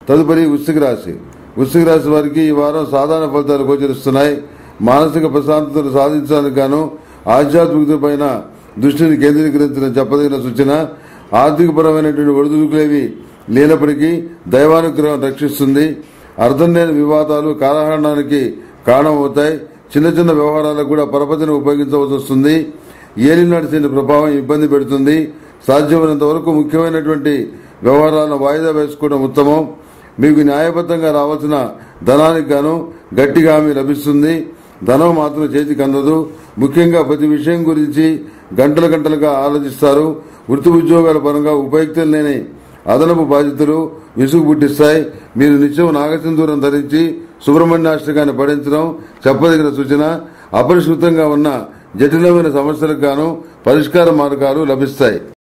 తదుపరి వృశ్చిక రాశి వృశ్చిక రాశి వారికి ఈ వారం సాధారణ ఫలితాలు గోచరిస్తున్నాయి మానసిక ప్రశాంతతను సాధించడానికి గాను ఆధ్యాత్మికత పైన దృష్టిని కేంద్రీకరించిన చెప్పదగిన సూచన ఆర్థికపరమైనటువంటి ఒడిదుడుకులేవి లేనప్పటికీ దైవానుగ్రహం రక్షిస్తుంది అర్థం లేని వివాదాలు కాలహరణానికి కారణమవుతాయి చిన్న చిన్న వ్యవహారాలకు కూడా పరపతిని ఉపయోగించవలసి వస్తుంది ఏలినాటి శని ప్రభావం ఇబ్బంది పెడుతుంది సాధ్యమైనంత వరకు ముఖ్యమైనటువంటి వ్యవహారాలను వాయిదా వేసుకోవడం ఉత్తమం మీకు న్యాయబద్ధంగా రావాల్సిన ధనానికి గాను గట్టిగా హామీ లభిస్తుంది ధనం మాత్రం చేతికి అందదు ముఖ్యంగా ప్రతి విషయం గురించి గంటల గంటలుగా ఆలోచిస్తారు వృత్తి ఉద్యోగాల పరంగా ఉపయుక్తం లేని అదనపు బాధ్యతలు విసుగు పుట్టిస్తాయి మీరు నిత్యం నాగసింధూరం ధరించి సుబ్రహ్మణ్యాష్టకాన్ని పఠించడం చెప్పదగిన సూచన అపరిష్కృతంగా ఉన్న జటిలమైన సమస్యలకు గాను పరిష్కార మార్గాలు లభిస్తాయి